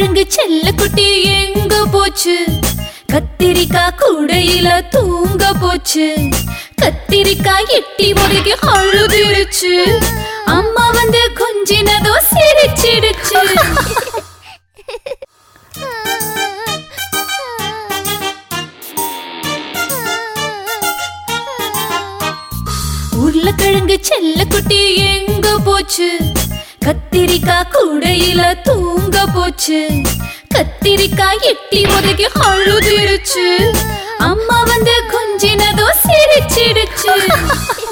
உருளைக்கிழங்கு செல்ல குட்டி எங்க போச்சு கத்திரிக்காய் கூடையில தூங்க போச்சு கத்திரிக்காய் எட்டி முறைக்கு அழுதுருச்சு அம்மா வந்து கொஞ்சினதோ சிரிச்சிடுச்சு உருளைக்கிழங்கு செல்ல குட்டி எங்க போச்சு கத்திரிக்காய் கூடையில தூங்க போச்சு கத்திரிக்காய் எட்டி முறைக்கு அழுதுருச்சு அம்மா வந்து கொஞ்சினதோ சிரிச்சிடுச்சு